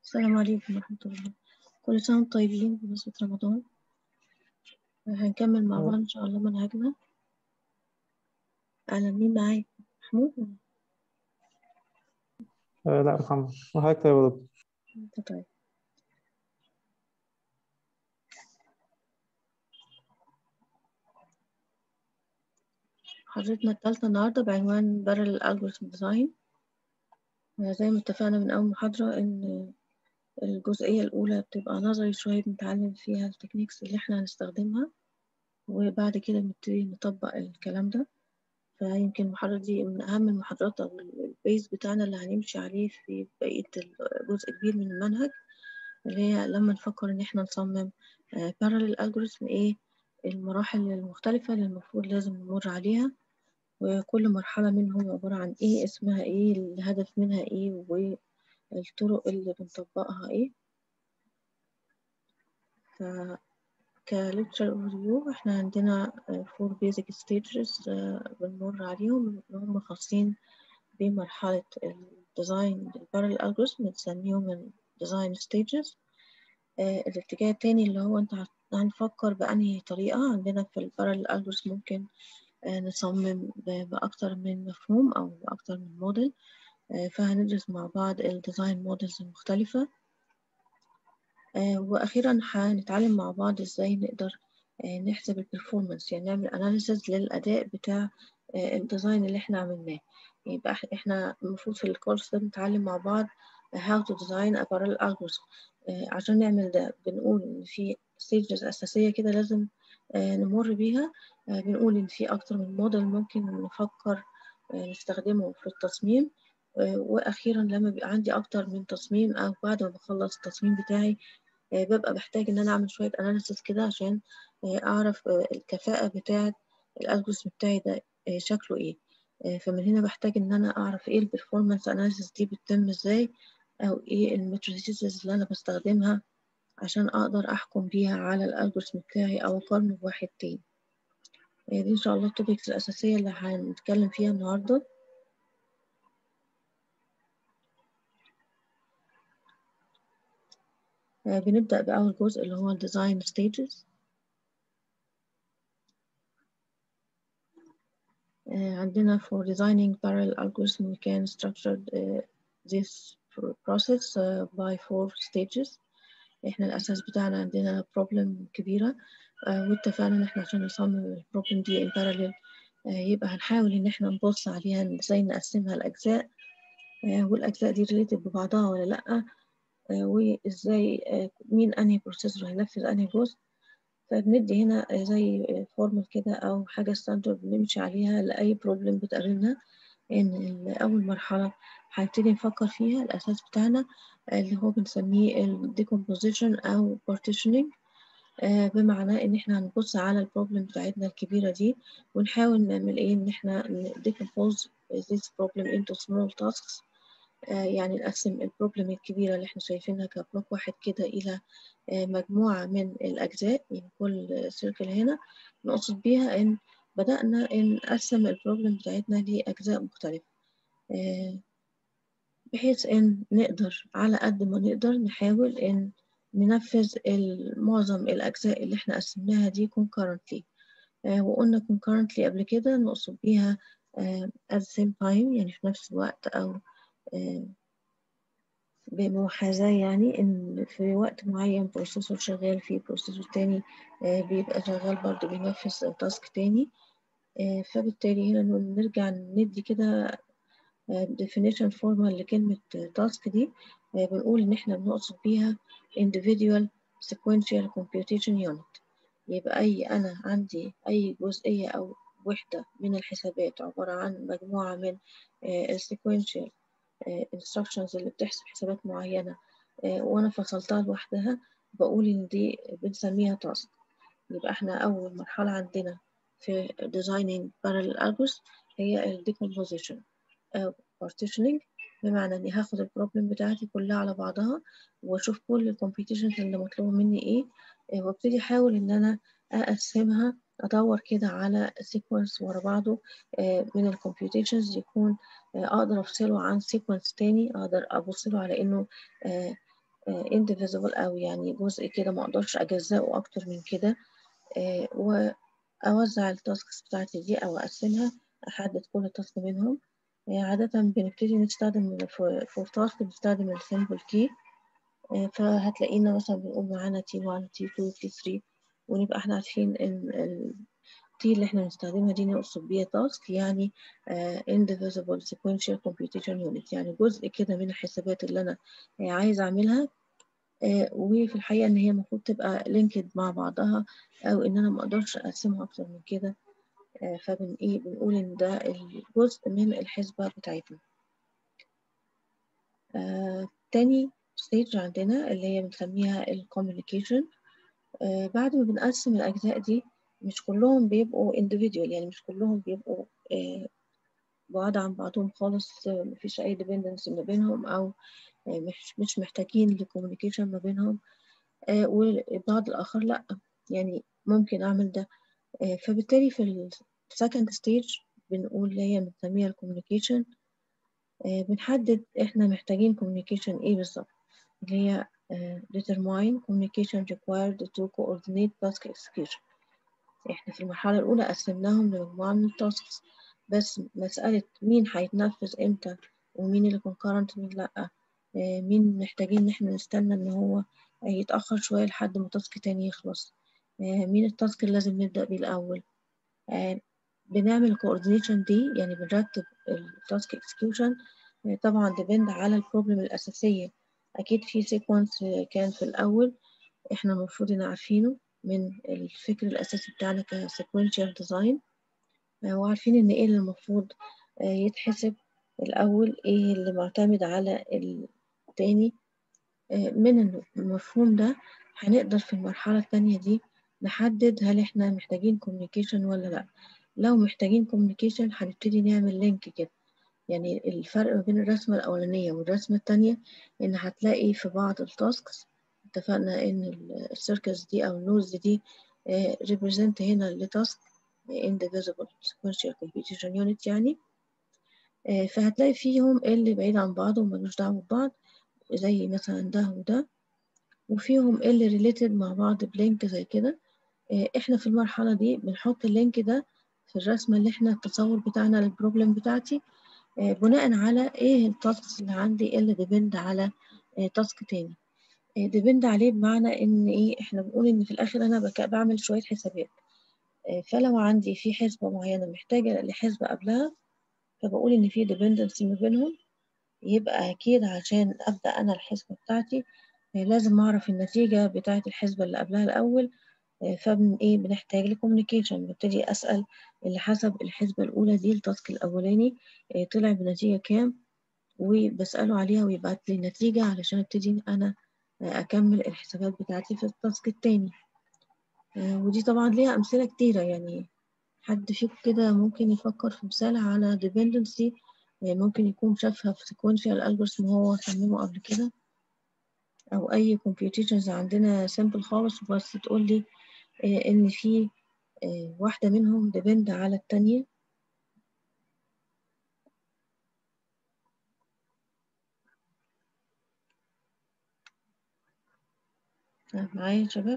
السلام عليكم ورحمة الله كل سنة وانتم طيبين بمناسبة رمضان هنكمل مع بعض إن شاء الله منهجنا أهلا مين معايا محمود آه لا محمد وحضرتك طيب يا دكتور انت طيب محاضرتنا التالتة النهاردة بعنوان Parallel Algorithm Design زي ما اتفقنا من أول محاضرة إن الجزئية الأولى بتبقى نظري شوية بنتعلم فيها التكنيكس اللي احنا هنستخدمها وبعد كده بنبتدي نطبق الكلام ده فيمكن المحاضرة دي من أهم المحاضرات أو البيز بتاعنا اللي هنمشي عليه في بقية جزء كبير من المنهج اللي هي لما نفكر إن احنا نصمم parallel algorithm إيه المراحل المختلفة اللي المفروض لازم نمر عليها وكل مرحلة منهم عبارة عن إيه اسمها إيه الهدف منها إيه والطرق اللي بنطبقها إيه ف كليكتشر اوفرفيو احنا عندنا فور بيزك ستيجز بنمر عليهم اللي هم خاصين بمرحلة الديزاين البارل الجوريثم بنسميهم الديزاين ستيجز الاتجاه التاني اللي هو انت هنفكر بأنهي طريقة عندنا في البارل الجوريثم ممكن نصمم بأكتر من مفهوم أو بأكتر من موديل فهندرس مع بعض الديزاين موديلز المختلفة واخيرا هنتعلم مع بعض ازاي نقدر نحسب البرفورمانس يعني نعمل اناليسز للاداء بتاع الديزاين اللي احنا عملناه يبقى احنا المفروض في الكورس ده نتعلم مع بعض how to design a parallel algorithm عشان نعمل ده بنقول ان في stages اساسيه كده لازم نمر بيها بنقول ان في اكتر من موديل ممكن نفكر نستخدمه في التصميم واخيرا لما بيبقى عندي اكتر من تصميم او بعد ما بخلص التصميم بتاعي ببقى بحتاج ان انا اعمل شويه اناليسيس كده عشان اعرف الكفاءه بتاعه الالجوريثم بتاعي ده شكله ايه فمن هنا بحتاج ان انا اعرف ايه البرفورمانس اناليسيس دي بتتم ازاي او ايه الماتريسز اللي انا بستخدمها عشان اقدر احكم بيها على الالجوريثم بتاعي او اقارنه بواحد تاني دي ان شاء الله التوبكس الاساسيه اللي هنتكلم فيها النهارده بنبدأ بأول جزء اللي هو الديزاين stages عندنا for designing parallel algorithm we can structure this process by four stages احنا الأساس بتاعنا عندنا problem كبيرة واتفقنا ان احنا عشان نصمم البروبلم دي in parallel يبقى هنحاول ان احنا نبص عليها ازاي نقسمها لأجزاء والأجزاء دي related ببعضها ولا لأ وازاي مين انهي بروسيسور هينفذ انهي جزء فبندي هنا زي فورمال كده او حاجه ستاندرد بنمشي عليها لاي بروبلم بتقابلنا ان اول مرحله هنبتدي نفكر فيها الاساس بتاعنا اللي هو بنسميه الديكومبوزيشن او partitioning بمعنى ان احنا هنبص على البروبلم بتاعتنا الكبيره دي ونحاول نعمل ايه ان احنا decompose this problem into small tasks يعني نقسم البروبلم الكبيرة اللي احنا شايفينها كبلوك واحد كده إلى مجموعة من الأجزاء يعني كل سيركل هنا نقصد بيها إن بدأنا إن نقسم البروبلم بتاعتنا لأجزاء مختلفة بحيث إن نقدر على قد ما نقدر نحاول إن ننفذ معظم الأجزاء اللي احنا قسمناها دي concurrently وقلنا concurrently قبل كده نقصد بيها at the same time يعني في نفس الوقت أو بمحاذاة يعني إن في وقت معين بروسيسور شغال فيه بروسيسور تاني بيبقى شغال برضه بينفذ تاسك تاني فبالتالي هنا نرجع ندي كده definition formal لكلمة تاسك دي بنقول إن إحنا بنقصد بيها individual sequential computation unit يبقى أي أنا عندي أي جزئية أو وحدة من الحسابات عبارة عن مجموعة من sequential instructions اللي بتحسب حسابات معينة وأنا فصلتها لوحدها بقول إن دي بنسميها تاسك يبقى إحنا أول مرحلة عندنا في designing parallel algorithms هي ال decomposition أو partitioning بمعنى إني هاخد البروبلم بتاعتي كلها على بعضها وأشوف كل الكومبيتيشنز اللي مطلوبة مني إيه وابتدي أحاول إن أنا أقسمها أدور كده على سيكونس ورا بعضه من الكمبيوتيشنز يكون أقدر أفصله عن سيكونس تاني أقدر أبص له على إنه indivisible أو يعني جزء كده ما أقدرش أجزأه أكتر من كده وأوزع التاسكس بتاعتي دي أو أقسمها أحدد كل تاسك منهم عادة بنبتدي نستخدم فور تاسك بنستخدم السيمبل كي فهتلاقينا مثلا بنقول معانا تي 1 تي 2 تي 3 ونبقى احنا عارفين ان التي اللي احنا بنستخدمها دي نقصد بيها تاسك يعني uh, indivisible sequential computation unit يعني جزء كده من الحسابات اللي انا uh, عايز اعملها uh, وفي الحقيقة ان هي المفروض تبقى لينكد مع بعضها او ان انا ما اقدرش اقسمها اكتر من كده فبن ايه بنقول ان ده الجزء من الحسبة بتاعتنا تاني ستيج عندنا اللي هي بنسميها الكوميونيكيشن بعد ما بنقسم الأجزاء دي مش كلهم بيبقوا individual يعني مش كلهم بيبقوا آه بعاد عن بعضهم خالص مفيش أي dependency ما بينهم أو آه مش مش محتاجين لكوميونيكيشن ما بينهم آه والبعض الآخر لأ يعني ممكن أعمل ده فبالتالي في السكند ستيج بنقول اللي هي بنسميها الكوميونيكيشن بنحدد إحنا محتاجين كوميونيكيشن إيه بالظبط اللي هي determine communication required to coordinate task execution احنا في المرحلة الأولى قسمناهم لمجموعة من التاسكس بس مسألة مين هيتنفذ امتى ومين اللي concurrent مين لأ مين محتاجين ان احنا نستنى ان هو يتأخر شوية لحد ما تاسك تاني يخلص مين التاسك اللي لازم نبدأ بيه الأول بنعمل coordination دي يعني بنرتب التاسك execution طبعا depend على البروبلم الأساسية أكيد في سيكونس كان في الأول إحنا المفروض إن عارفينه من الفكر الأساسي بتاعنا كسيكونشال ديزاين وعارفين إن إيه اللي المفروض يتحسب الأول إيه اللي معتمد على التاني من المفهوم ده هنقدر في المرحلة التانية دي نحدد هل إحنا محتاجين كوميونيكيشن ولا لأ لو محتاجين كوميونيكيشن هنبتدي نعمل لينك كده يعني الفرق ما بين الرسمة الأولانية والرسمة التانية إن هتلاقي في بعض التاسكس اتفقنا إن السيركلز دي أو النودز دي ريبريزنت هنا لتاسك indivisible sequential computation unit يعني فهتلاقي فيهم اللي بعيد عن بعض وملوش دعوة ببعض زي مثلا ده وده وفيهم اللي ريليتد مع بعض بلينك زي كده احنا في المرحلة دي بنحط اللينك ده في الرسمة اللي احنا التصور بتاعنا للبروبلم بتاعتي بناء على ايه التاسكس اللي عندي اللي ديبند على تاسك تاني ديبند عليه بمعنى ان ايه احنا بنقول ان في الاخر انا بعمل شوية حسابات فلو عندي في حسبة معينة محتاجة لحسبة قبلها فبقول ان في dependency ما بينهم يبقى اكيد عشان ابدا انا الحسبة بتاعتي لازم اعرف النتيجة بتاعة الحسبة اللي قبلها الاول فبن ايه بنحتاج لكوميونيكيشن ببتدي اسال اللي حسب الحسبة الأولى دي التاسك الأولاني طلع بنتيجة كام وبسأله عليها ويبعت لي النتيجة علشان ابتدي أنا أكمل الحسابات بتاعتي في التاسك التاني ودي طبعا ليها أمثلة كتيرة يعني حد فيكم كده ممكن يفكر في مثال على dependency ممكن يكون شافها في sequential algorithm هو صممه قبل كده أو أي computations عندنا simple خالص بس تقول لي إن في واحدة منهم ديبند على التانية معايا يا شباب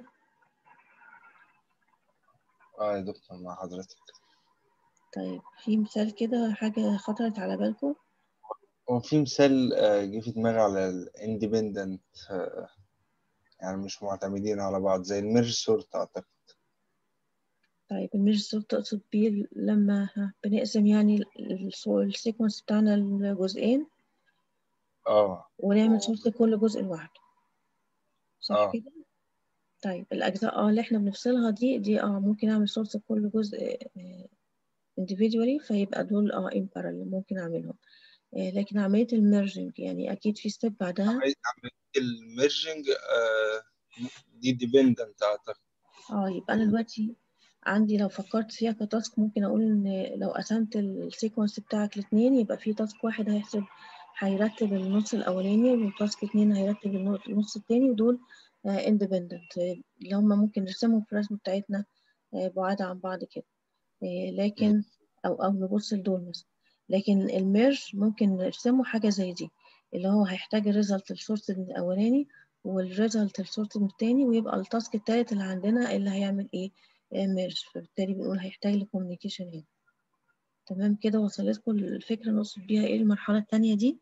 اه يا دكتور مع حضرتك طيب في مثال كده حاجة خطرت على بالكم هو في مثال جه في دماغي على الاندبندنت يعني مش معتمدين على بعض زي الميرج سورت اعتقد طيب الميرج سورت تقصد بيه لما بنقسم يعني السيكونس بتاعنا لجزئين اه ونعمل سورت لكل جزء لوحده صح اه كده؟ طيب الأجزاء اه اللي احنا بنفصلها دي دي اه ممكن أعمل سورس لكل جزء individually فيبقى دول اه in parallel ممكن أعملهم لكن عملية الميرجنج يعني أكيد في ستيب بعدها عملية الميرجنج آه دي ديبندنت اعتقد اه يبقى أنا دلوقتي عندي لو فكرت فيها كتاسك ممكن أقول إن لو قسمت السيكونس بتاعك لاتنين يبقى في تاسك واحد هيحسب هيرتب النص الأولاني وتاسك اتنين هيرتب النص التاني ودول اندبندنت اللي هما ممكن نرسمهم في الرسمة بتاعتنا بعاد عن بعض كده لكن أو أو نبص لدول مثلا لكن الميرج ممكن نرسمه حاجة زي دي اللي هو هيحتاج الريزلت السورس الأولاني والريزلت السورتد التاني ويبقى التاسك التالت اللي عندنا اللي هيعمل ايه ميرج فبالتالي بنقول هيحتاج لكوميونيكيشن هنا تمام كده وصلتكم الفكرة نقصد بيها ايه المرحلة التانية دي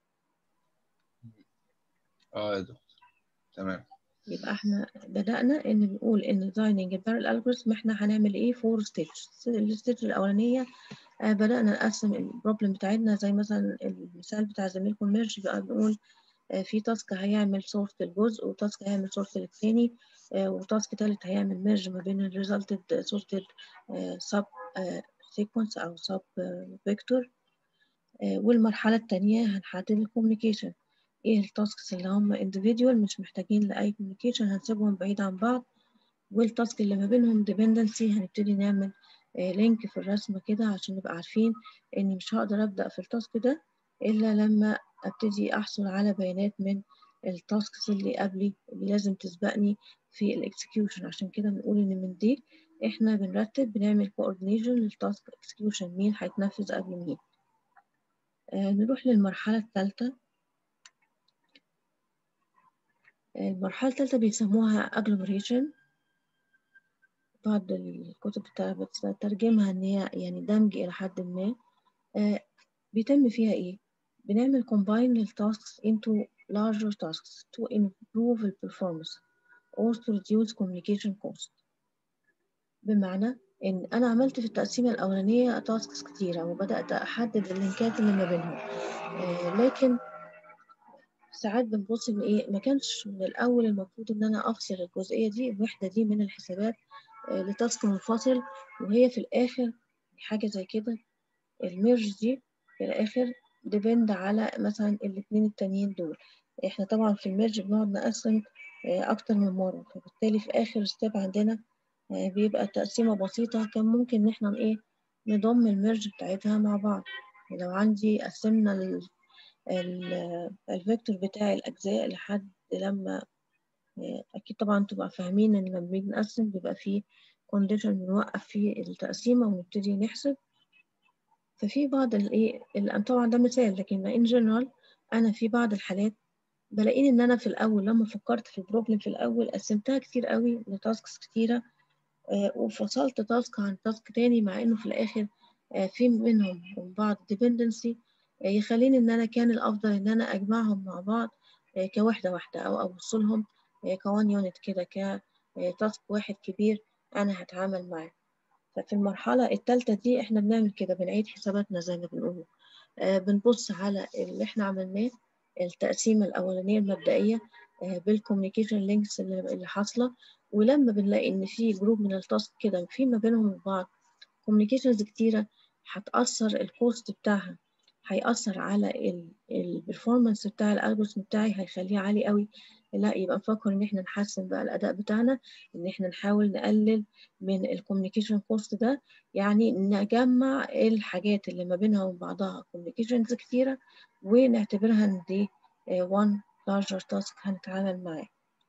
اه يا دكتور تمام يبقى احنا بدأنا ان نقول ان designing a parallel algorithm احنا هنعمل ايه فور stages الستيج الاولانية آه بدأنا نقسم البروبلم بتاعتنا زي مثلا المثال بتاع زميلكم ميرج بقى بنقول آه في تاسك هيعمل سورت الجزء وتاسك هيعمل سورت للتاني آه وتاسك تالت هيعمل ميرج ما بين الريزلتد سورتد سب سيكونس او سب فيكتور والمرحلة التانية هنحدد الكوميونيكيشن ايه التاسكس اللي هم individual مش محتاجين لأي communication هنسيبهم بعيد عن بعض والتاسك اللي ما بينهم dependency هنبتدي نعمل لينك في الرسمة كده عشان نبقى عارفين إني مش هقدر أبدأ في التاسك ده إلا لما أبتدي أحصل على بيانات من التاسكس اللي قبلي اللي لازم تسبقني في الاكسكيوشن عشان كده بنقول إن من دي إحنا بنرتب بنعمل coordination للتاسك execution مين هيتنفذ قبل مين آه نروح للمرحلة الثالثة المرحلة الثالثة بيسموها agglomeration بعض الكتب بتترجمها إن هي يعني دمج إلى حد ما آه بيتم فيها إيه؟ بنعمل combine التاسكس into larger tasks to improve the performance or to reduce communication cost بمعنى إن أنا عملت في التقسيمة الأولانية تاسكس كتيرة وبدأت أحدد اللينكات اللي ما بينهم آه لكن ساعات بنبص ان ايه ما كانش من الاول المفروض ان انا افصل الجزئيه دي الوحده دي من الحسابات آه لتاسك منفصل وهي في الاخر حاجه زي كده الميرج دي في الاخر ديبند على مثلا الاثنين التانيين دول احنا طبعا في الميرج بنقعد نقسم آه اكتر من مره فبالتالي في اخر ستيب عندنا آه بيبقى تقسيمه بسيطه كان ممكن ان احنا ايه نضم الميرج بتاعتها مع بعض لو عندي قسمنا الفيكتور بتاع الأجزاء لحد لما أكيد طبعا تبقى فاهمين إن لما بنيجي نقسم بيبقى فيه كونديشن بنوقف فيه التقسيمة ونبتدي نحسب ففي بعض الإيه طبعا ده مثال لكن إن جنرال أنا في بعض الحالات بلاقيني إن أنا في الأول لما فكرت في البروبلم في الأول قسمتها كتير قوي لتاسكس كتيرة وفصلت تاسك عن تاسك تاني مع إنه في الآخر في منهم بعض dependency يخليني ان انا كان الافضل ان انا اجمعهم مع بعض كوحده واحده او ابص لهم كوان يونت كده كتاسك واحد كبير انا هتعامل معاه ففي المرحله الثالثه دي احنا بنعمل كده بنعيد حساباتنا زي ما بنقول بنبص على اللي احنا عملناه التقسيمه الاولانيه المبدئيه بالكوميونيكيشن لينكس اللي حاصله ولما بنلاقي ان في جروب من التاسك كده في ما بينهم وبعض كوميونيكيشنز كتيره هتاثر الكوست بتاعها هيأثر على البرفورمانس بتاع الالجوريثم بتاعي هيخليه عالي قوي لا يبقى نفكر ان احنا نحسن بقى الاداء بتاعنا ان احنا نحاول نقلل من الكوميونيكيشن كوست ده يعني نجمع الحاجات اللي ما بينها وبين بعضها كوميونيكيشنز كتيره ونعتبرها ان دي وان لارجر تاسك هنتعامل معاه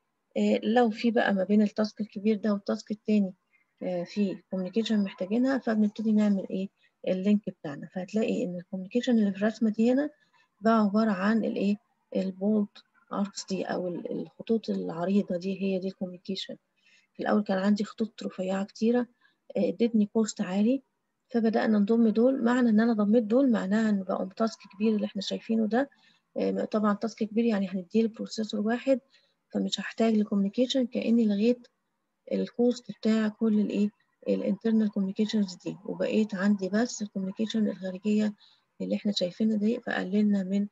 لو في بقى ما بين التاسك الكبير ده والتاسك التاني في كوميونيكيشن محتاجينها فبنبتدي نعمل ايه اللينك بتاعنا فهتلاقي ان الكوميونيكيشن اللي في الرسمه دي هنا بقى عباره عن الايه البولد اركس دي او الخطوط العريضه دي هي دي الكوميونيكيشن في الاول كان عندي خطوط رفيعه كتيره ادتني كوست عالي فبدانا نضم دول معنى ان انا ضميت دول معناها ان بقوا تاسك كبير اللي احنا شايفينه ده طبعا تاسك كبير يعني هنديه لبروسيسور واحد فمش هحتاج لكوميونيكيشن كاني لغيت الكوست بتاع كل الايه الانترنال كوميونيكيشنز دي وبقيت عندي بس الكوميونيكيشن الخارجيه اللي احنا شايفينها دي فقللنا من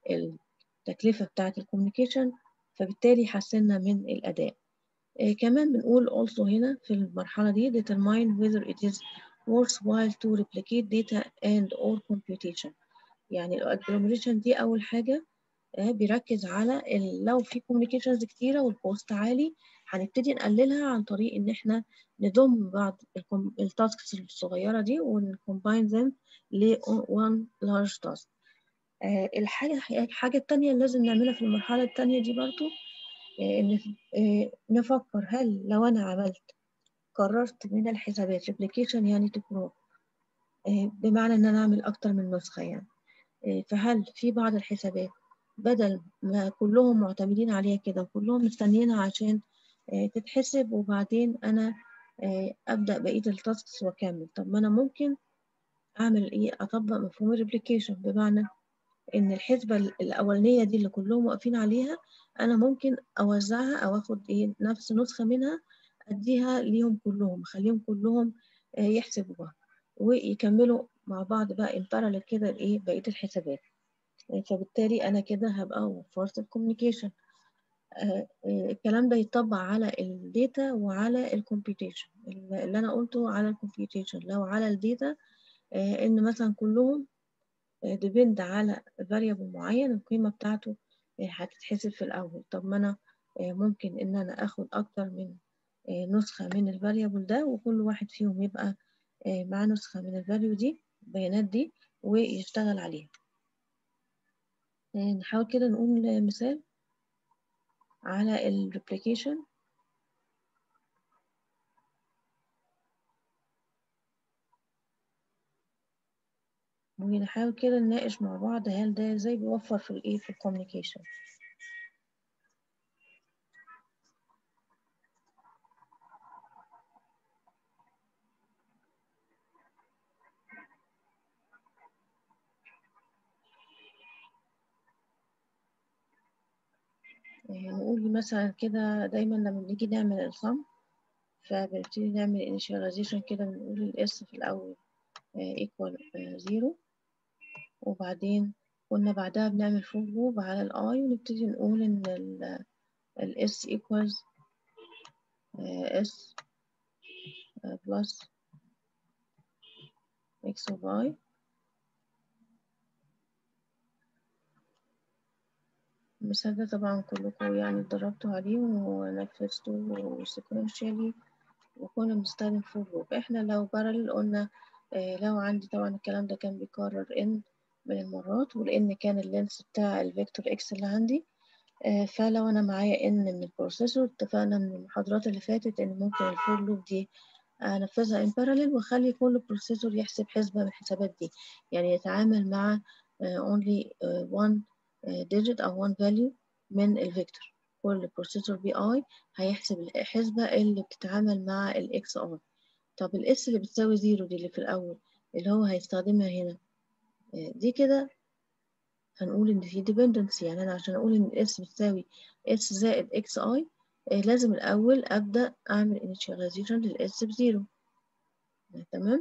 التكلفه بتاعه الكوميونيكيشن فبالتالي حسنا من الاداء آه كمان بنقول also هنا في المرحله دي determine whether it is worthwhile to replicate data and or computation يعني الاجلوميريشن دي اول حاجه آه بيركز على لو في كوميونيكيشنز كتيره والكوست عالي هنبتدي نقللها عن طريق ان احنا نضم بعض التاسكس الصغيره دي ونكومباين ذم ل one large task آه الحاجه الحاجه الثانيه اللي لازم نعملها في المرحله الثانيه دي برضو آه ان آه نفكر هل لو انا عملت قررت من الحسابات ريبليكيشن يعني تكرار بمعنى ان انا اعمل اكتر من نسخه يعني فهل في بعض الحسابات بدل ما كلهم معتمدين عليها كده وكلهم مستنيينها عشان آه، تتحسب وبعدين أنا آه، أبدأ بقية التاسكس وأكمل طب ما أنا ممكن أعمل إيه أطبق مفهوم الريبليكيشن بمعنى إن الحسبة الأولانية دي اللي كلهم واقفين عليها أنا ممكن أوزعها أو أخد إيه نفس نسخة منها أديها ليهم كلهم أخليهم كلهم آه، يحسبوها ويكملوا مع بعض بقى in parallel كده إيه بقية الحسابات فبالتالي أنا كده هبقى وفرت الكوميونيكيشن الكلام ده يتطبق على الداتا وعلى الكمبيوتيشن اللي أنا قلته على الكمبيوتيشن لو على الداتا إن مثلا كلهم ديبند على variable معين القيمة بتاعته هتتحسب في الأول طب ما أنا ممكن إن أنا آخد أكتر من نسخة من الفاريبل ده وكل واحد فيهم يبقى مع نسخة من الفاليو دي البيانات دي ويشتغل عليها نحاول كده نقول مثال على ال replication ونحاول كده نناقش مع بعض هل ده ازاي بيوفر في الايه في الكوميونيكيشن نقول مثلا كده دايما لما بنيجي نعمل الصم فبنبتدي نعمل initialization كده بنقول الاس في الأول equal زيرو وبعدين كنا بعدها بنعمل فور لوب على الاي ونبتدي نقول ان الاس equals s plus x و y المثال ده طبعا كلكم يعني اتدربتوا عليه ونفذتوه sequentially وكنا بنستخدم فور لوب احنا لو بارل قلنا اه لو عندي طبعا الكلام ده كان بيكرر ان من المرات ولان كان اللينس بتاع الفيكتور اكس اللي عندي اه فلو انا معايا ان من البروسيسور اتفقنا من المحاضرات اللي فاتت ان ممكن الفور لوب دي انفذها ان باراليل واخلي كل بروسيسور يحسب حسبة من الحسابات دي يعني يتعامل مع اه only one digit او one value من الفيكتور كل بروسيسور بي اي هيحسب الحسبة اللي بتتعامل مع الاكس اي طب الاس اللي بتساوي زيرو دي اللي في الاول اللي هو هيستخدمها هنا دي كده هنقول ان في dependency يعني انا عشان اقول ان الاس بتساوي اس زائد اكس اي لازم الاول ابدا اعمل initialization للاس بزيرو تمام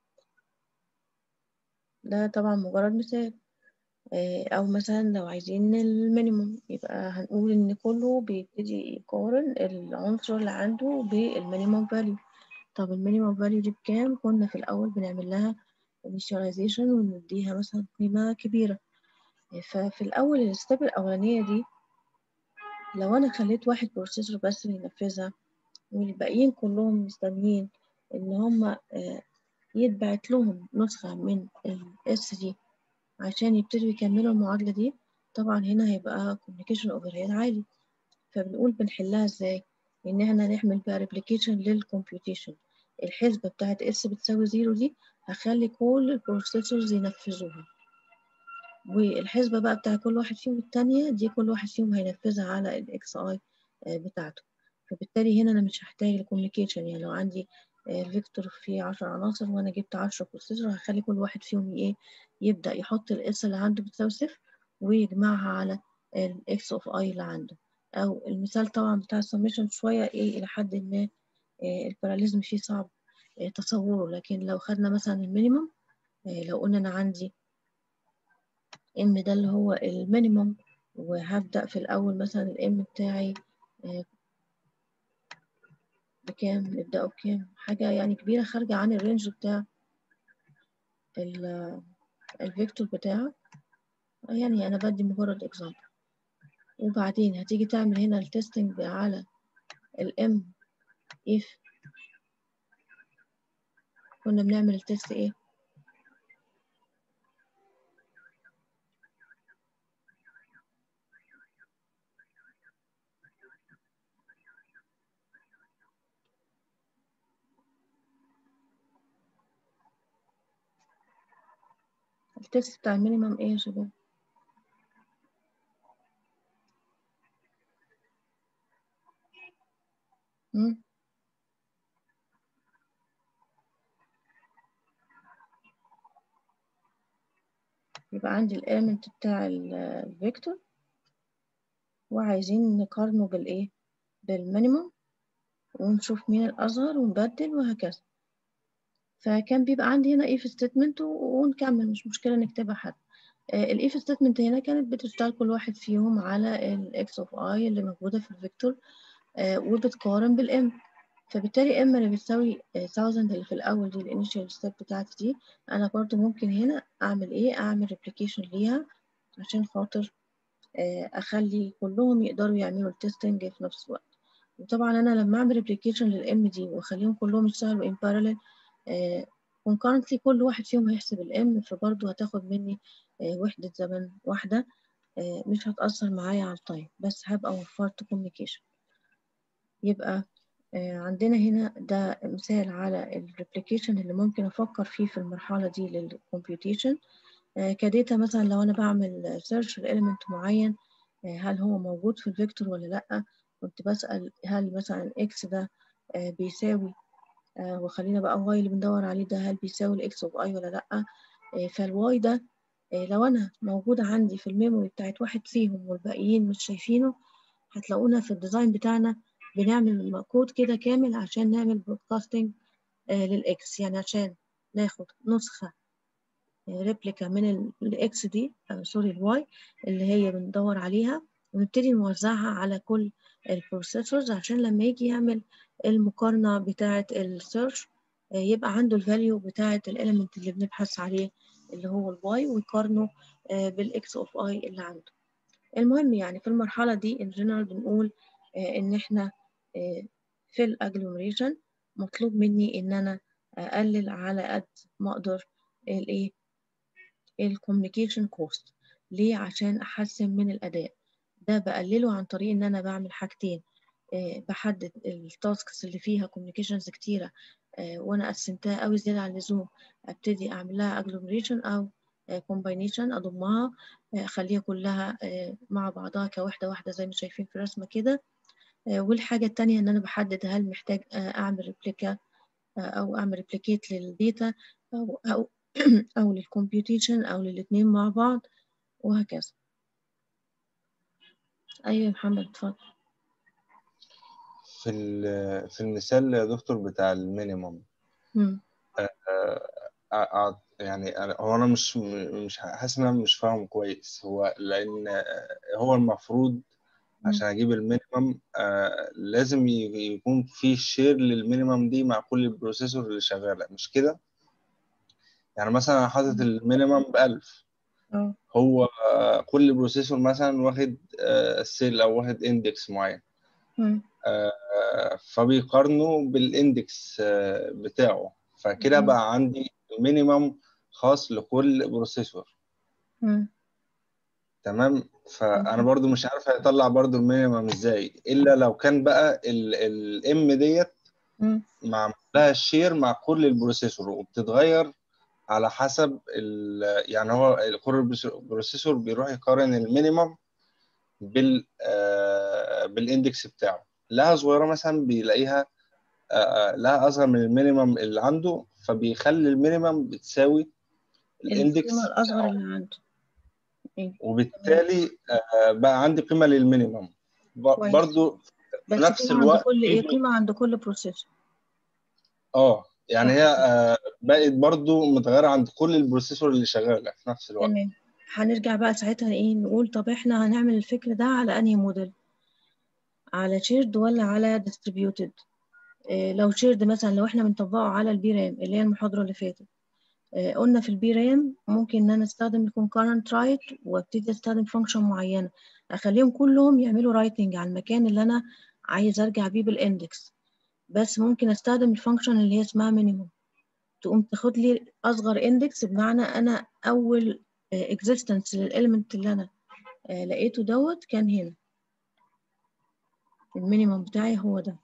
ده طبعا مجرد مثال او مثلا لو عايزين المينيموم يبقى هنقول ان كله بيبتدي يقارن العنصر اللي عنده بالمينيموم فاليو طب المينيموم فاليو دي بكام كنا في الاول بنعمل لها initialization ونديها مثلا قيمة كبيرة ففي الاول الستيب الاولانية دي لو انا خليت واحد بروسيسور بس اللي ينفذها والباقيين كلهم مستنيين ان هما يتبعت لهم نسخة من الاس دي عشان يبتدوا يكملوا المعادلة دي طبعا هنا هيبقى communication overhead عالي فبنقول بنحلها ازاي ان احنا نعمل بقى replication للكمبيوتيشن الحسبة بتاعت اس بتساوي زيرو دي هخلي كل البروسيسورز ينفذوها والحسبة بقى بتاع كل واحد فيهم التانية دي كل واحد فيهم هينفذها على الاكس اي بتاعته فبالتالي هنا انا مش هحتاج الكوميونيكيشن يعني لو عندي الفيكتور فيه عشر عناصر وانا جبت عشرة بروسيسور هخلي كل واحد فيهم ايه يبدأ يحط الاس اللي عنده بتساوي صفر ويجمعها على الاكس اوف اي اللي عنده او المثال طبعا بتاع السميشن شوية ايه الى حد ما الباراليزم فيه صعب تصوره لكن لو خدنا مثلا المينيموم لو قلنا انا عندي ام ده اللي هو المينيموم وهبدأ في الاول مثلا الام بتاعي بكام نبدأه بكام حاجة يعني كبيرة خارجة عن الرينج بتاع الفيكتور بتاعك يعني أنا بدي مجرد اكزامبل وبعدين هتيجي تعمل هنا التستنج على الام if كنا بنعمل التست ايه التست بتاع المينيمم ايه يا شباب مم. يبقى عندي الاليمنت بتاع الفيكتور وعايزين نقارنه بالايه بالمينيموم ونشوف مين الاصغر ونبدل وهكذا فكان بيبقى عندي هنا if statement ونكمل مش مشكلة نكتبها حتى الاف ستيتمنت هنا كانت بتشتغل كل واحد فيهم على الاكس اوف اي اللي موجودة في الفيكتور وبتقارن بالام فبالتالي ام اللي بتساوي 1000 اللي في الاول دي الانيشال ستيب بتاعتي دي انا برضو ممكن هنا اعمل ايه اعمل ريبليكيشن ليها عشان خاطر اخلي كلهم يقدروا يعملوا التستنج في نفس الوقت وطبعا انا لما اعمل ريبليكيشن للام دي واخليهم كلهم يشتغلوا ان بارallel concurrently كل واحد فيهم هيحسب الام فبرضه هتاخد مني وحدة زمن واحدة مش هتأثر معايا على التايم بس هبقى وفرت كوميونيكيشن يبقى عندنا هنا ده مثال على الريبليكيشن اللي ممكن أفكر فيه في المرحلة دي للكمبيوتيشن كديتا مثلا لو أنا بعمل سيرش لإليمنت معين هل هو موجود في الفيكتور ولا لأ كنت بسأل هل مثلا إكس ده بيساوي وخلينا بقى واي اللي بندور عليه ده هل بيساوي الإكس أوف أي ولا لأ فالواي ده لو أنا موجودة عندي في الميموري بتاعت واحد فيهم والباقيين مش شايفينه هتلاقونا في الديزاين بتاعنا بنعمل كود كده كامل عشان نعمل برودكاستنج للإكس يعني عشان ناخد نسخة ريبليكا من الإكس دي أو سوري الواي اللي هي بندور عليها ونبتدي نوزعها على كل البروسيسورز عشان لما يجي يعمل المقارنة بتاعة السيرش يبقى عنده الفاليو بتاعة الاليمنت اللي بنبحث عليه اللي هو الواي ويقارنه بالاكس اوف اي اللي عنده المهم يعني في المرحلة دي ان جنرال بنقول ان احنا في الاجلومريشن مطلوب مني ان انا اقلل على قد ما اقدر الايه الكوميونيكيشن كوست ليه عشان احسن من الاداء ده بقلله عن طريق ان انا بعمل حاجتين بحدد التاسكس اللي فيها كوميونيكيشنز كتيرة وانا قسمتها قوي زيادة عن اللزوم ابتدي اعمل لها اجلومريشن او كومباينيشن اضمها اخليها كلها مع بعضها كوحدة واحدة زي ما شايفين في الرسمة كده والحاجة التانية ان انا بحدد هل محتاج اعمل ريبليكا او اعمل ريبليكيت للديتا او او او للكمبيوتيشن او للاتنين مع بعض وهكذا ايوه يا محمد اتفضل في في المثال يا دكتور بتاع المينيموم يعني هو انا مش مش حاسس ان انا مش فاهم كويس هو لان هو المفروض عشان اجيب المينيمم آه لازم يكون في شير للمينيمم دي مع كل البروسيسور اللي شغاله مش كده يعني مثلا انا حاطط المينيمم ب 1000 هو آه كل بروسيسور مثلا واخد آه سيل او واخد اندكس معين فبيقارنوا بالاندكس بتاعه فكده بقى عندي مينيمم خاص لكل بروسيسور تمام فانا برضو مش عارف هيطلع برضو المينيمم ازاي الا لو كان بقى الام ديت معمول لها الشير مع كل البروسيسور وبتتغير على حسب يعني هو كل البروسيسور بيروح يقارن المينيمم بال بالاندكس بتاعه لها صغيره مثلا بيلاقيها لها اصغر من المينيمم اللي عنده فبيخلي المينيمم بتساوي الاندكس الاصغر اللي عنده وبالتالي بقى عندي قيمه للمينيمم برضو في نفس الوقت عند كل ايه قيمه عند كل بروسيسور اه يعني هي بقت برضو متغيره عند كل البروسيسور اللي شغاله في نفس الوقت تمام هنرجع بقى ساعتها ايه نقول طب احنا هنعمل الفكر ده على انهي موديل على شيرد ولا على ديستريبيوتد إيه لو شيرد مثلا لو احنا بنطبقه على البي رام اللي هي المحاضره اللي فاتت إيه قلنا في البي رام ممكن ان انا استخدم الكونكرنت رايت وابتدي استخدم فانكشن معينه اخليهم كلهم يعملوا رايتنج على المكان اللي انا عايز ارجع بيه بالاندكس بس ممكن استخدم الفانكشن اللي هي اسمها مينيموم تقوم تاخد لي اصغر اندكس بمعنى انا اول اكزيستنس للاليمنت اللي انا لقيته دوت كان هنا المينيمم بتاعي هو ده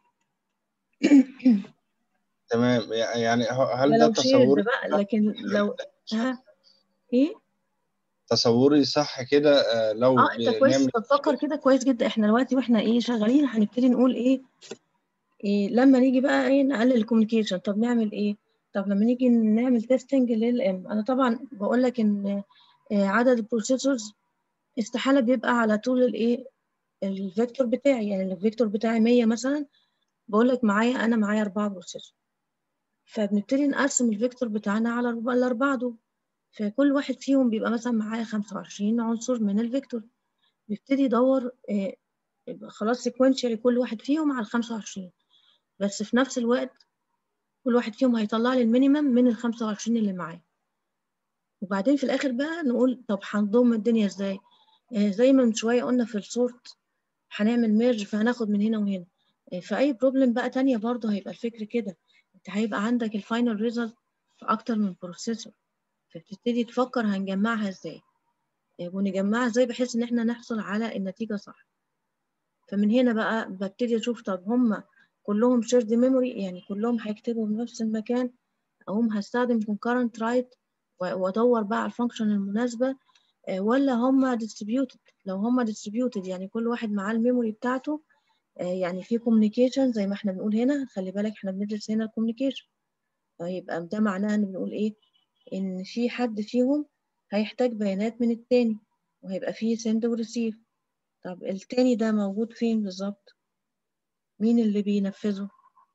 تمام يعني هل ده تصور بقى لكن لو ها ايه تصوري صح كده لو اه انت كويس بتفكر كده كويس جدا احنا دلوقتي واحنا ايه شغالين هنبتدي نقول ايه إيه لما نيجي بقى ايه نقلل الكوميونيكيشن طب نعمل ايه طب لما نيجي نعمل تيستنج للام انا طبعا بقول لك ان عدد البروسيسورز استحاله بيبقى على طول الايه الفيكتور بتاعي يعني الفيكتور بتاعي 100 مثلا بقول لك معايا انا معايا اربعه بروسيسور فبنبتدي نقسم الفيكتور بتاعنا على الاربعه دول فكل واحد فيهم بيبقى مثلا معايا 25 عنصر من الفيكتور بيبتدي يدور إيه خلاص سيكونشالي كل واحد فيهم على ال 25 بس في نفس الوقت كل واحد فيهم هيطلع لي المينيمم من ال 25 اللي معايا وبعدين في الاخر بقى نقول طب هنضم الدنيا ازاي آه زي ما من شويه قلنا في السورت هنعمل ميرج فهناخد من هنا وهنا آه في اي بروبلم بقى تانية برضه هيبقى الفكر كده انت هيبقى عندك الفاينل ريزلت في اكتر من بروسيسور فبتبتدي تفكر هنجمعها ازاي آه ونجمعها ازاي بحيث ان احنا نحصل على النتيجه صح فمن هنا بقى ببتدي اشوف طب هم كلهم شيرد ميموري يعني كلهم هيكتبوا بنفس المكان اقوم هستخدم concurrent write وادور بقى على الفانكشن المناسبه ولا هم distributed لو هم distributed يعني كل واحد معاه الميموري بتاعته يعني في communication زي ما احنا بنقول هنا خلي بالك احنا بندرس هنا الكوميونيكيشن فيبقى ده معناه ان بنقول ايه ان في حد فيهم هيحتاج بيانات من التاني وهيبقى فيه send وريسيف طب التاني ده موجود فين بالظبط مين اللي بينفذه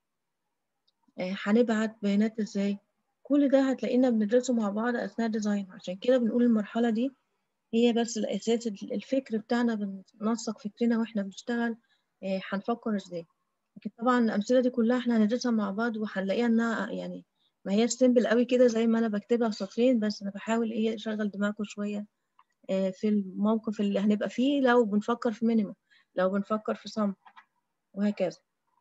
آه هنبعت بيانات ازاي كل ده هتلاقينا بندرسه مع بعض اثناء الديزاين عشان كده بنقول المرحله دي هي بس الاساس الفكر بتاعنا بننسق فكرنا واحنا بنشتغل آه هنفكر ازاي لكن طبعا الامثله دي كلها احنا هندرسها مع بعض وهنلاقيها انها يعني ما هي سيمبل قوي كده زي ما انا بكتبها في سطرين بس انا بحاول ايه اشغل دماغكم شويه آه في الموقف اللي هنبقى فيه لو بنفكر في مينيمم لو بنفكر في صم وهكذا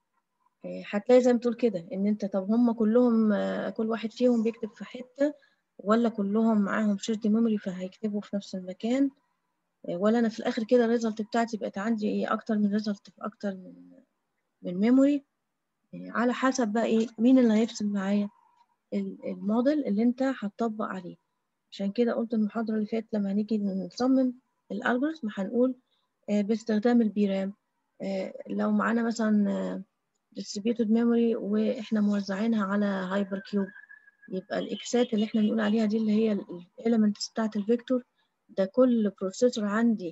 هتلاقي زي ما تقول كده ان انت طب هم كلهم كل واحد فيهم بيكتب في حته ولا كلهم معاهم شيرد ميموري فهيكتبوا في نفس المكان ولا انا في الاخر كده الريزلت بتاعتي بقت عندي ايه اكتر من ريزلت في اكتر من من ميموري على حسب بقى ايه مين اللي هيفصل معايا الموديل اللي انت هتطبق عليه عشان كده قلت المحاضره اللي فاتت لما هنيجي نصمم الالجوريثم هنقول باستخدام البيرام لو معانا مثلا distributed memory واحنا موزعينها على هايبر كيوب يبقى الاكسات اللي احنا بنقول عليها دي اللي هي الاليمنتس بتاعت الفيكتور ده كل بروسيسور عندي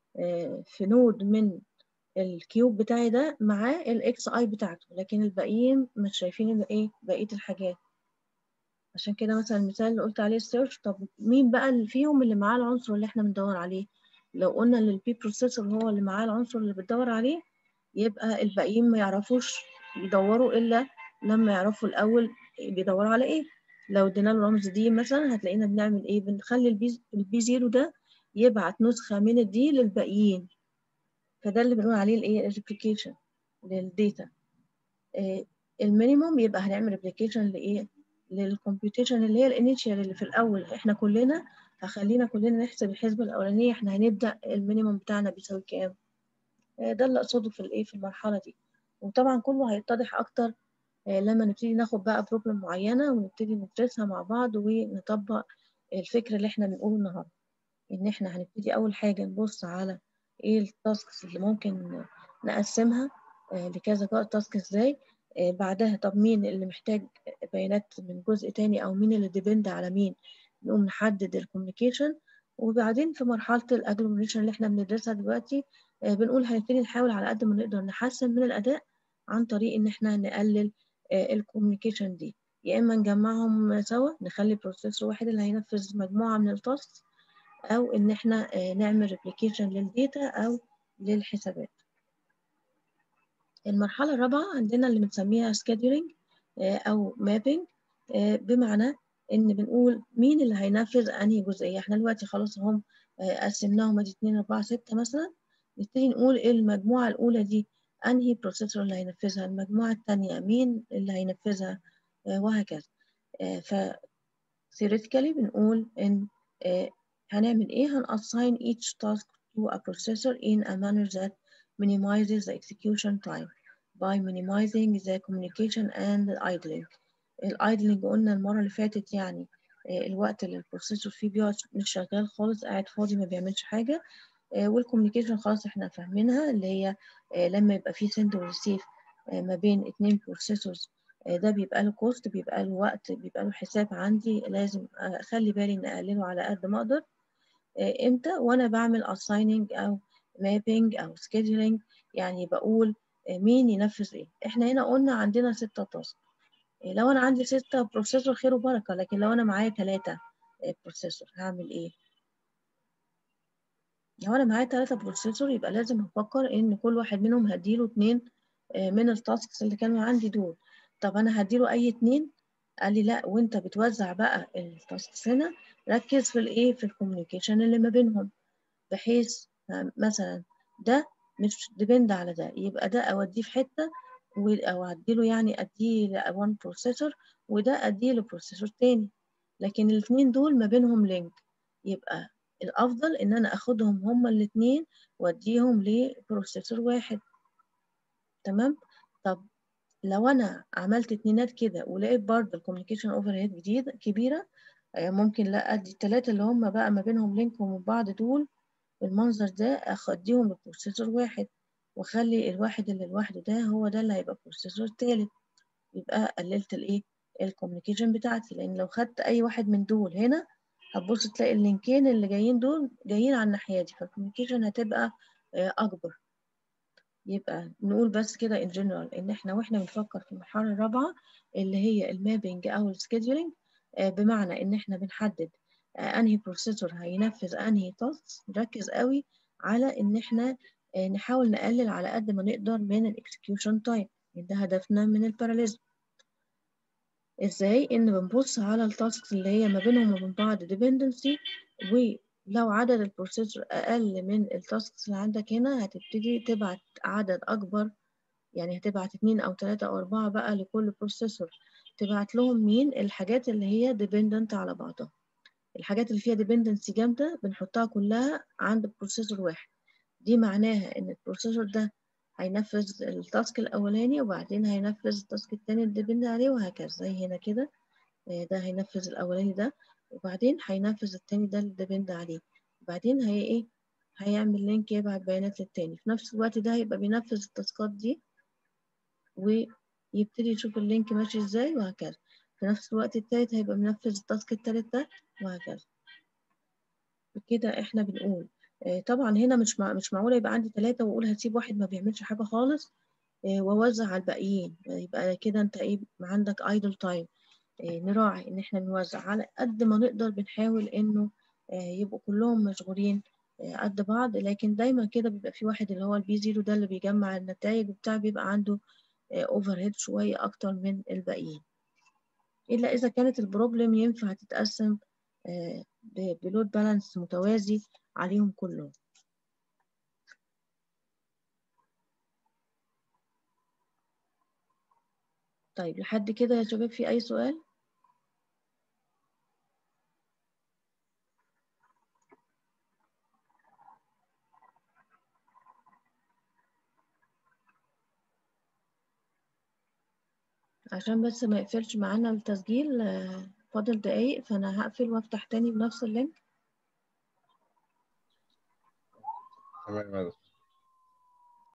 في نود من الكيوب بتاعي ده معاه الاكس اي بتاعته لكن الباقيين مش شايفين ايه بقيه الحاجات عشان كده مثلا المثال اللي قلت عليه السيرش طب مين بقى اللي فيهم اللي معاه العنصر اللي احنا بندور عليه لو قلنا ان البي بروسيسور هو اللي معاه العنصر اللي بتدور عليه يبقى الباقيين ما يعرفوش يدوروا الا لما يعرفوا الاول بيدوروا على ايه لو ادينا له رمز دي مثلا هتلاقينا بنعمل ايه بنخلي البي البي زيرو ده يبعت نسخه من الدي للباقيين فده اللي بنقول عليه الايه الريبليكيشن للداتا إيه المينيموم يبقى هنعمل ريبليكيشن لايه للكمبيوتيشن اللي هي الانيشال اللي في الاول احنا كلنا فخلينا كلنا نحسب الحسبه الاولانيه احنا هنبدا المينيموم بتاعنا بيساوي كام ده اللي اقصده في الايه في المرحله دي وطبعا كله هيتضح اكتر لما نبتدي ناخد بقى بروبلم معينه ونبتدي ندرسها مع بعض ونطبق الفكر اللي احنا بنقوله النهارده ان احنا هنبتدي اول حاجه نبص على ايه التاسكس اللي ممكن نقسمها لكذا تاسك ازاي بعدها طب مين اللي محتاج بيانات من جزء تاني او مين اللي ديبند على مين نقوم نحدد الكوميونيكيشن وبعدين في مرحله الاجلوميريشن اللي احنا بندرسها دلوقتي بنقول هنبتدي نحاول على قد ما نقدر نحسن من الاداء عن طريق ان احنا نقلل الكوميونيكيشن دي يا اما نجمعهم سوا نخلي بروسيسور واحد اللي هينفذ مجموعه من التاسك او ان احنا نعمل ريبليكيشن للديتا او للحسابات المرحله الرابعه عندنا اللي بنسميها scheduling او mapping بمعنى ان بنقول مين اللي هينفذ انهي جزئيه احنا دلوقتي خلاص هم قسمناهم ادي 2 4 6 مثلا نبتدي نقول ايه المجموعه الاولى دي انهي بروسيسور اللي هينفذها المجموعه الثانيه مين اللي هينفذها وهكذا ف theoretically بنقول ان هنعمل ايه هنassign each task to a processor in a manner that minimizes the execution time by minimizing the communication and the idling الايدلنج قلنا المره اللي فاتت يعني الوقت اللي البروسيسور فيه بيقعد مش شغال خالص قاعد فاضي ما بيعملش حاجه والكوميونيكيشن خلاص احنا فاهمينها اللي هي لما يبقى فيه سند وريسيف ما بين اتنين بروسيسورز ده بيبقى له كوست بيبقى له وقت بيبقى له حساب عندي لازم اخلي بالي ان اقلله على قد ما اقدر امتى وانا بعمل assigning او mapping او scheduling يعني بقول مين ينفذ ايه احنا هنا قلنا عندنا ستة تاسك لو انا عندي ستة بروسيسور خير وبركة لكن لو انا معايا ثلاثة بروسيسور هعمل ايه لو انا معايا ثلاثة بروسيسور يبقى لازم افكر ان كل واحد منهم هديله اتنين من التاسكس اللي كانوا عندي دول طب انا هديله اي اتنين قال لي لا وانت بتوزع بقى التاسكس هنا ركز في الايه في الكوميونيكيشن اللي ما بينهم بحيث مثلا ده مش ديبند على ده يبقى ده اوديه في حته او اديله يعني اديه لوان بروسيسور وده اديه لبروسيسور تاني لكن الاثنين دول ما بينهم لينك يبقى الافضل ان انا اخدهم هما الاثنين واديهم لبروسيسور واحد تمام طب لو انا عملت اتنينات كده ولقيت برضه الكوميونيكيشن اوفر هيد جديده كبيره ممكن لا ادي التلاته اللي هم بقى ما بينهم لينك ومن بعض دول بالمنظر ده اخديهم لبروسيسور واحد واخلي الواحد اللي لوحده ده هو ده اللي هيبقى بروسيسور تالت يبقى قللت الايه الكوميونيكيشن بتاعتي لان لو خدت اي واحد من دول هنا هتبص تلاقي اللينكين اللي جايين دول جايين على الناحيه دي فالكوميونيكيشن هتبقى اكبر يبقى نقول بس كده ان جنرال ان احنا واحنا بنفكر في المرحله الرابعه اللي هي المابينج او السكيدولينج بمعنى ان احنا بنحدد انهي بروسيسور هينفذ انهي تاسك نركز قوي على ان احنا نحاول نقلل على قد ما نقدر من الاكسكيوشن تايم ده هدفنا من الباراليزم ازاي ان بنبص على التاسكس اللي هي ما بينهم وبين بعض ديبندنسي ولو عدد البروسيسور اقل من التاسكس اللي عندك هنا هتبتدي تبعت عدد اكبر يعني هتبعت اتنين او تلاتة او اربعة بقى لكل بروسيسور تبعت لهم مين الحاجات اللي هي ديبندنت على بعضها الحاجات اللي فيها ديبندنسي جامدة بنحطها كلها عند بروسيسور واحد دي معناها ان البروسيسور ده هينفذ التاسك الاولاني وبعدين هينفذ التاسك التاني اللي ديبند عليه وهكذا زي هنا كده ده هينفذ الاولاني ده وبعدين هينفذ التاني ده اللي ديبند عليه وبعدين هي ايه هيعمل لينك يبعت بيانات للتاني في نفس الوقت ده هيبقى بينفذ التاسكات دي ويبتدي يشوف اللينك ماشي ازاي وهكذا في نفس الوقت التالت هيبقى منفذ التاسك التالت ده وهكذا كده احنا بنقول طبعا هنا مش مع مش معقوله يبقى عندي ثلاثة واقول هسيب واحد ما بيعملش حاجه خالص واوزع على الباقيين يبقى كده انت ايه عندك ايدل تايم نراعي ان احنا نوزع على قد ما نقدر بنحاول انه يبقوا كلهم مشغولين قد بعض لكن دايما كده بيبقى في واحد اللي هو البي زيرو ده اللي بيجمع النتائج وبتاع بيبقى عنده اوفر هيد شويه اكتر من الباقيين الا اذا كانت البروبلم ينفع تتقسم بلود بالانس متوازي عليهم كلهم طيب لحد كده يا شباب في اي سؤال عشان بس ما يقفلش معانا التسجيل فاضل دقايق فانا هقفل وافتح تاني بنفس اللينك تمام يا دكتور